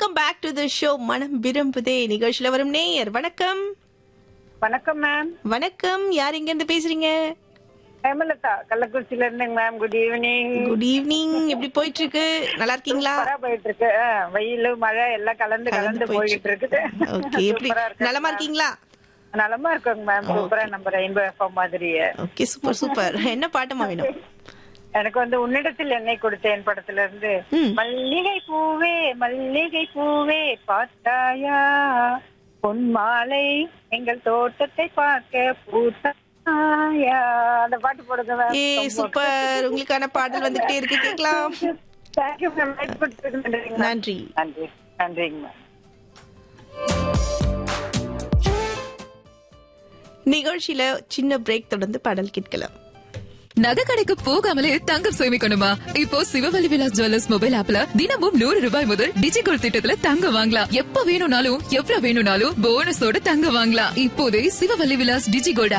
Welcome back to the show மனம் விரும்புதே நிகழ்ச்சியில வரும் நேயர் வணக்கம் வணக்கம் மேம் வணக்கம் யார் இங்க இருந்து பேசுறீங்க ஹேமலதா கள்ளக்குறிச்சியில இருந்துங்க ma'am good evening good evening எப்படி போயிட்டு இருக்கு நல்லா இருக்கீங்களா சூப்பரா போயிட்டு இருக்கு ஆ, வெயில் மழை எல்லாம் கலந்து கலந்து போயிட்டு இருக்குது ஓகே எப்படி சூப்பரா இருக்கு நலமா ma'am. இருக்கீங்களா நலமா இருக்கோங்க மேம் சூப்பரா நம்ம ரெயின்போ எஃப்எம் மாதிரியே ஓகே சூப்பர் சூப்பர் என்ன பாட்டுமா வேணும் எனக்கு வந்து உன்னிடத்தில் என்னை கொடுத்தேன் படத்துல இருந்து ம். மல்லிகை பூவே மல்லிகை பூவே பார்த்தாயா பொன் மாலை எங்கள் தோட்டத்தை பார்க்க பூத்தாயா அந்த பாட்டு போடுங்க மேம் ஏ சூப்பர் உங்களுக்கான பாடல் வந்துகிட்டே இருக்கு கேட்கலாம் தேங்க்யூ மேம் லைட் கொடுத்துருக்கு நன்றிங்க மேம் நன்றி நன்றி நன்றிங்க மேம் நிகழ்ச்சியில சின்ன பிரேக் தொடர்ந்து பாடல் கேட்கலாம் நகை கடைக்கு போகாமலே தங்கம் சேமிக்கணுமா இப்போ சிவவலி விலாஸ் ஜுவல்லர்ஸ் மொபைல் ஆப்ல தினமும் நூறு ரூபாய் முதல் டிஜிகோல் திட்டத்துல தங்கம் வாங்கலாம் எப்ப வேணும்னாலும் எவ்வளவு வேணும்னாலும் போனஸோட தங்கம் வாங்கலாம் இப்போதே சிவவல்லி விலாஸ் டிஜிகோல்ட்